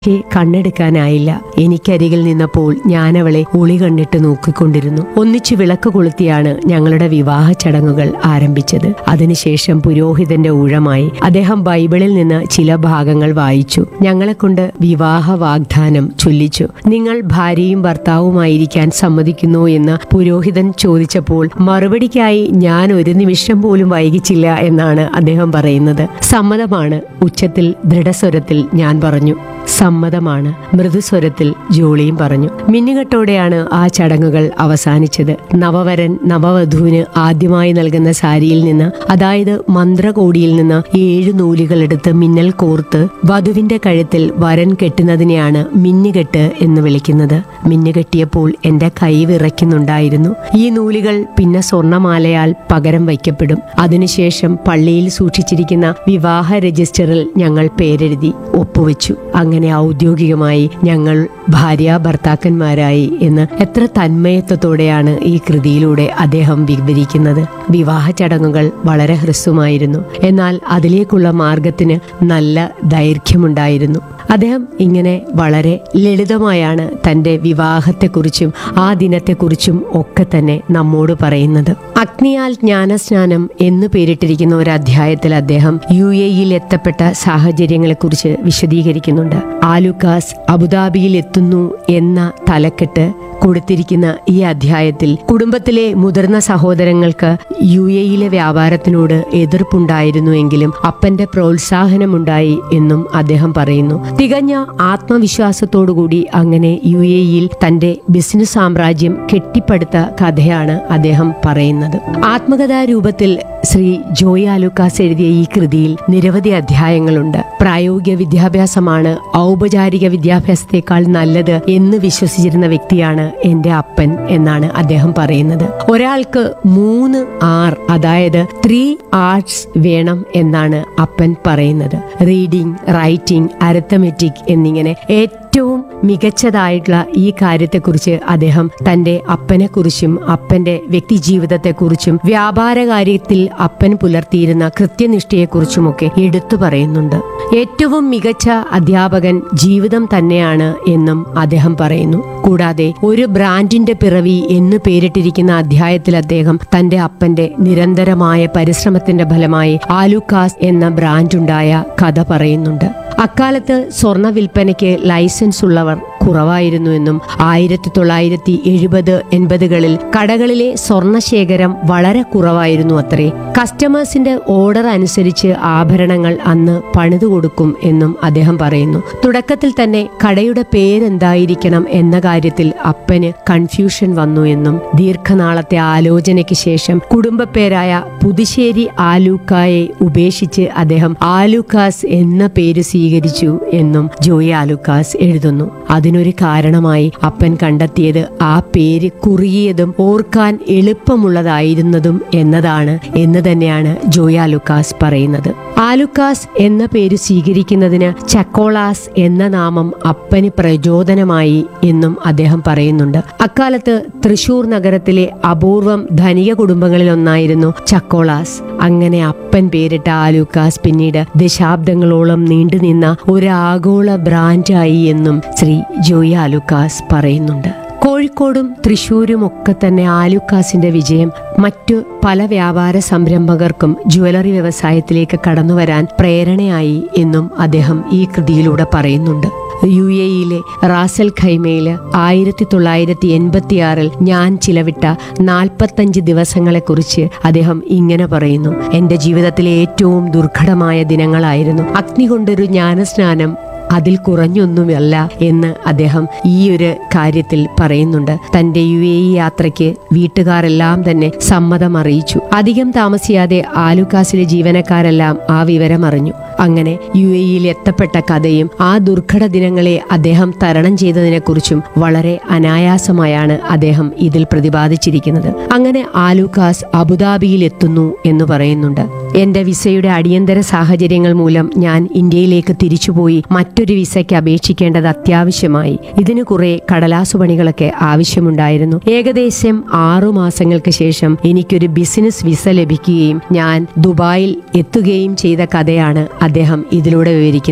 പക്ഷേ കണ്ണെടുക്കാനായില്ല എനിക്കരികിൽ നിന്നപ്പോൾ ഞാൻ അവളെ ഒളി കണ്ണിട്ട് നോക്കിക്കൊണ്ടിരുന്നു ഒന്നിച്ചു വിളക്ക് കൊളുത്തിയാണ് ഞങ്ങളുടെ വിവാഹ ചടങ്ങുകൾ ആരംഭിച്ചത് അതിനുശേഷം പുരോഹിതന്റെ ഊഴമായി അദ്ദേഹം ബൈബിളിൽ നിന്ന് ചില ഭാഗങ്ങൾ വായിച്ചു ഞങ്ങളെ കൊണ്ട് വിവാഹ വാഗ്ദാനം ചൊല്ലിച്ചു നിങ്ങൾ ഭാര്യയും ഭർത്താവുമായിരിക്കാൻ സമ്മതിക്കുന്നു എന്ന് പുരോഹിതൻ ചോദിച്ചപ്പോൾ മറുപടിക്കായി ഞാൻ ഒരു നിമിഷം പോലും വൈകിച്ചില്ല എന്നാണ് അദ്ദേഹം പറയുന്നത് സമ്മതമാണ് ഉച്ചത്തിൽ ദൃഢസ്വരത്തിൽ ഞാൻ പറഞ്ഞു സമ്മതമാണ് മൃദുസ്വരത്തിൽ ജോളിയും പറഞ്ഞു മിന്നുകെട്ടോടെയാണ് ആ ചടങ്ങുകൾ അവസാനിച്ചത് നവവരൻ നവവധുവിന് ആദ്യമായി നൽകുന്ന സാരിയിൽ നിന്ന് അതായത് മന്ത്രകോടിയിൽ നിന്ന് ഏഴ് നൂലുകൾ എടുത്ത് മിന്നൽ കോർത്ത് വധുവിന്റെ കഴുത്തിൽ വരൻ കെട്ടുന്നതിനെയാണ് മിന്നുകെട്ട് എന്ന് വിളിക്കുന്നത് മിന്നുകെട്ടിയപ്പോൾ എന്റെ കൈ വിറയ്ക്കുന്നുണ്ടായിരുന്നു ഈ നൂലുകൾ പിന്നെ സ്വർണമാലയാൽ പകരം വയ്ക്കപ്പെടും അതിനുശേഷം പള്ളിയിൽ സൂക്ഷിച്ചിരിക്കുന്ന വിവാഹ രജിസ്റ്ററിൽ ഞങ്ങൾ പേരെഴുതി ഒപ്പുവെച്ചു അങ്ങനെ ഔദ്യോഗികമായി ഞങ്ങൾ ഭാര്യ ഭർത്താക്കന്മാരായി എന്ന് എത്ര തന്മയത്വത്തോടെയാണ് ഈ കൃതിയിലൂടെ അദ്ദേഹം വിവരിക്കുന്നത് വിവാഹ ചടങ്ങുകൾ വളരെ ഹ്രസ്വമായിരുന്നു എന്നാൽ അതിലേക്കുള്ള മാർഗത്തിന് നല്ല ദൈർഘ്യമുണ്ടായിരുന്നു അദ്ദേഹം ഇങ്ങനെ വളരെ ലളിതമായാണ് തന്റെ വിവാഹത്തെക്കുറിച്ചും ആ ദിനത്തെക്കുറിച്ചും ഒക്കെ തന്നെ നമ്മോട് പറയുന്നത് അഗ്നിയാൽ ജ്ഞാനസ്നാനം എന്ന് പേരിട്ടിരിക്കുന്ന ഒരു അധ്യായത്തിൽ അദ്ദേഹം യു എയിൽ എത്തപ്പെട്ട സാഹചര്യങ്ങളെക്കുറിച്ച് വിശദീകരിക്കുന്നുണ്ട് ആലുക്കാസ് അബുദാബിയിൽ എത്തുന്നു എന്ന തലക്കെട്ട് കൊടുത്തിരിക്കുന്ന ഈ അധ്യായത്തിൽ കുടുംബത്തിലെ മുതിർന്ന സഹോദരങ്ങൾക്ക് യു എയിലെ വ്യാപാരത്തിനോട് എതിർപ്പുണ്ടായിരുന്നുവെങ്കിലും അപ്പന്റെ പ്രോത്സാഹനമുണ്ടായി എന്നും അദ്ദേഹം പറയുന്നു തികഞ്ഞ ആത്മവിശ്വാസത്തോടുകൂടി അങ്ങനെ യു എയിൽ തന്റെ ബിസിനസ് സാമ്രാജ്യം കെട്ടിപ്പടുത്ത കഥയാണ് അദ്ദേഹം പറയുന്നത് ആത്മകഥാ രൂപത്തിൽ ശ്രീ ജോയ് ആലുക്കാസ് എഴുതിയ ഈ കൃതിയിൽ നിരവധി അധ്യായങ്ങളുണ്ട് പ്രായോഗിക വിദ്യാഭ്യാസമാണ് ഔപചാരിക വിദ്യാഭ്യാസത്തെക്കാൾ നല്ലത് എന്ന് വിശ്വസിച്ചിരുന്ന വ്യക്തിയാണ് എന്റെ അപ്പൻ എന്നാണ് അദ്ദേഹം പറയുന്നത് ഒരാൾക്ക് മൂന്ന് ആർ അതായത് ത്രീ ആർട്സ് വേണം എന്നാണ് അപ്പൻ പറയുന്നത് റീഡിംഗ് റൈറ്റിംഗ് അരത്തമെറ്റിക് എന്നിങ്ങനെ ഏറ്റവും മികച്ചതായിട്ടുള്ള ഈ കാര്യത്തെക്കുറിച്ച് അദ്ദേഹം തന്റെ അപ്പനെക്കുറിച്ചും അപ്പന്റെ വ്യക്തിജീവിതത്തെക്കുറിച്ചും വ്യാപാര കാര്യത്തിൽ അപ്പൻ പുലർത്തിയിരുന്ന കൃത്യനിഷ്ഠയെക്കുറിച്ചുമൊക്കെ എടുത്തു പറയുന്നുണ്ട് ഏറ്റവും മികച്ച അധ്യാപകൻ ജീവിതം തന്നെയാണ് എന്നും അദ്ദേഹം പറയുന്നു കൂടാതെ ഒരു ബ്രാൻഡിന്റെ പിറവി എന്ന് പേരിട്ടിരിക്കുന്ന അധ്യായത്തിൽ അദ്ദേഹം തന്റെ അപ്പന്റെ നിരന്തരമായ പരിശ്രമത്തിന്റെ ഫലമായി ആലുക്കാസ് എന്ന ബ്രാൻഡുണ്ടായ കഥ പറയുന്നുണ്ട് അക്കാലത്ത് സ്വർണ്ണ വിൽപ്പനയ്ക്ക് ലൈസൻസ് ഉള്ളവർ കുറവായിരുന്നുവെന്നും ആയിരത്തി തൊള്ളായിരത്തി എഴുപത് എൺപതുകളിൽ കടകളിലെ സ്വർണശേഖരം വളരെ കുറവായിരുന്നു അത്രേ കസ്റ്റമേഴ്സിന്റെ ഓർഡർ അനുസരിച്ച് ആഭരണങ്ങൾ അന്ന് പണിതു കൊടുക്കും എന്നും അദ്ദേഹം പറയുന്നു തുടക്കത്തിൽ തന്നെ കടയുടെ പേരെന്തായിരിക്കണം എന്ന കാര്യത്തിൽ അപ്പന് കൺഫ്യൂഷൻ വന്നു എന്നും ദീർഘനാളത്തെ ആലോചനയ്ക്ക് ശേഷം കുടുംബപ്പേരായ പുതുശ്ശേരി ആലൂക്കായെ ഉപേക്ഷിച്ച് അദ്ദേഹം ആലൂക്കാസ് എന്ന പേര് സ്വീകരിച്ചു എന്നും ജോയി ആലൂക്കാസ് എഴുതുന്നു അതിനൊരു കാരണമായി അപ്പൻ കണ്ടെത്തിയത് ആ പേര് കുറുകിയതും ഓർക്കാൻ എളുപ്പമുള്ളതായിരുന്നതും എന്നതാണ് എന്ന് തന്നെയാണ് ജോയ ലുക്കാസ് പറയുന്നത് ആലുക്കാസ് എന്ന പേര് സ്വീകരിക്കുന്നതിന് ചക്കോളാസ് എന്ന നാമം അപ്പന് പ്രചോദനമായി എന്നും അദ്ദേഹം പറയുന്നുണ്ട് അക്കാലത്ത് തൃശൂർ നഗരത്തിലെ അപൂർവം ധനിക കുടുംബങ്ങളിലൊന്നായിരുന്നു ചക്കോളാസ് അങ്ങനെ അപ്പൻ പേരിട്ട ആലുക്കാസ് പിന്നീട് ദശാബ്ദങ്ങളോളം നീണ്ടുനിന്ന ഒരു ആഗോള ബ്രാൻഡായി എന്നും ശ്രീ ജോയി ആലുക്കാസ് പറയുന്നുണ്ട് കോഴിക്കോടും തൃശൂരും ഒക്കെ തന്നെ ആലുക്കാസിന്റെ വിജയം മറ്റു പല വ്യാപാര സംരംഭകർക്കും ജ്വല്ലറി വ്യവസായത്തിലേക്ക് കടന്നുവരാൻ പ്രേരണയായി എന്നും അദ്ദേഹം ഈ കൃതിയിലൂടെ പറയുന്നുണ്ട് യു എയിലെ റാസൽ ഖൈമയില് ആയിരത്തി തൊള്ളായിരത്തി എൺപത്തിയാറിൽ ഞാൻ ചിലവിട്ട നാൽപ്പത്തഞ്ച് ദിവസങ്ങളെക്കുറിച്ച് അദ്ദേഹം ഇങ്ങനെ പറയുന്നു എന്റെ ജീവിതത്തിലെ ഏറ്റവും ദുർഘടമായ ദിനങ്ങളായിരുന്നു അഗ്നി കൊണ്ടൊരു ജ്ഞാനസ്നാനം അതിൽ കുറഞ്ഞൊന്നുമല്ല എന്ന് അദ്ദേഹം ഈ ഒരു കാര്യത്തിൽ പറയുന്നുണ്ട് തന്റെ യു എ ഇ യാത്രയ്ക്ക് വീട്ടുകാരെല്ലാം തന്നെ സമ്മതം അറിയിച്ചു അധികം താമസിയാതെ ആലുക്കാസിലെ ജീവനക്കാരെല്ലാം ആ വിവരം അറിഞ്ഞു അങ്ങനെ യു എ ഇയിൽ എത്തപ്പെട്ട കഥയും ആ ദുർഘട ദിനങ്ങളെ അദ്ദേഹം തരണം ചെയ്തതിനെക്കുറിച്ചും വളരെ അനായാസമായാണ് അദ്ദേഹം ഇതിൽ പ്രതിപാദിച്ചിരിക്കുന്നത് അങ്ങനെ ആലുക്കാസ് അബുദാബിയിൽ എത്തുന്നു എന്ന് പറയുന്നുണ്ട് എന്റെ വിസയുടെ അടിയന്തര സാഹചര്യങ്ങൾ മൂലം ഞാൻ ഇന്ത്യയിലേക്ക് തിരിച്ചുപോയി മറ്റൊരു വിസയ്ക്ക് അപേക്ഷിക്കേണ്ടത് അത്യാവശ്യമായി ഇതിന് കുറെ കടലാസു പണികളൊക്കെ ആവശ്യമുണ്ടായിരുന്നു ഏകദേശം ആറു മാസങ്ങൾക്ക് ശേഷം എനിക്കൊരു ബിസിനസ് വിസ ലഭിക്കുകയും ഞാൻ ദുബായിൽ എത്തുകയും ചെയ്ത കഥയാണ് അദ്ദേഹം ഇതിലൂടെ വിവരിക്കുന്നത്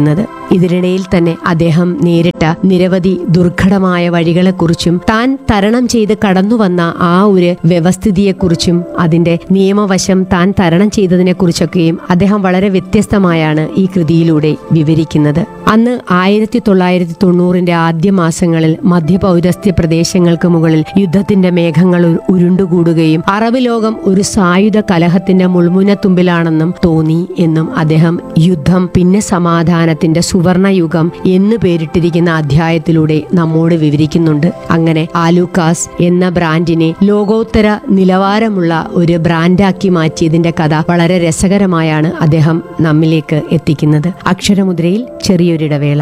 ഇതിനിടയിൽ തന്നെ അദ്ദേഹം നേരിട്ട നിരവധി ദുർഘടമായ വഴികളെക്കുറിച്ചും താൻ തരണം ചെയ്ത് കടന്നുവന്ന ആ ഒരു വ്യവസ്ഥിതിയെക്കുറിച്ചും അതിന്റെ നിയമവശം താൻ തരണം ചെയ്തതിനെക്കുറിച്ചൊക്കെയും അദ്ദേഹം വളരെ വ്യത്യസ്തമായാണ് ഈ കൃതിയിലൂടെ വിവരിക്കുന്നത് അന്ന് ആയിരത്തി തൊള്ളായിരത്തി തൊണ്ണൂറിന്റെ ആദ്യ മാസങ്ങളിൽ മധ്യപൗരസ്ത്യ പ്രദേശങ്ങൾക്ക് മുകളിൽ യുദ്ധത്തിന്റെ മേഘങ്ങൾ ഉ- ഉരുണ്ടുകൂടുകയും അറബ് ലോകം ഒരു സായുധ കലഹത്തിന്റെ മുൾമുനത്തുമ്പിലാണെന്നും തോന്നി എന്നും അദ്ദേഹം യുദ്ധം പിന്നെ സമാധാനത്തിന്റെ സുവർണയുഗം എന്ന് പേരിട്ടിരിക്കുന്ന അധ്യായത്തിലൂടെ നമ്മോട് വിവരിക്കുന്നുണ്ട് അങ്ങനെ ആലൂക്കാസ് എന്ന ബ്രാൻഡിനെ ലോകോത്തര നിലവാരമുള്ള ഒരു ബ്രാൻഡാക്കി മാറ്റിയതിന്റെ കഥ വളരെ രസകരമായാണ് അദ്ദേഹം നമ്മിലേക്ക് എത്തിക്കുന്നത് അക്ഷരമുദ്രയിൽ ചെറിയൊരിടവേള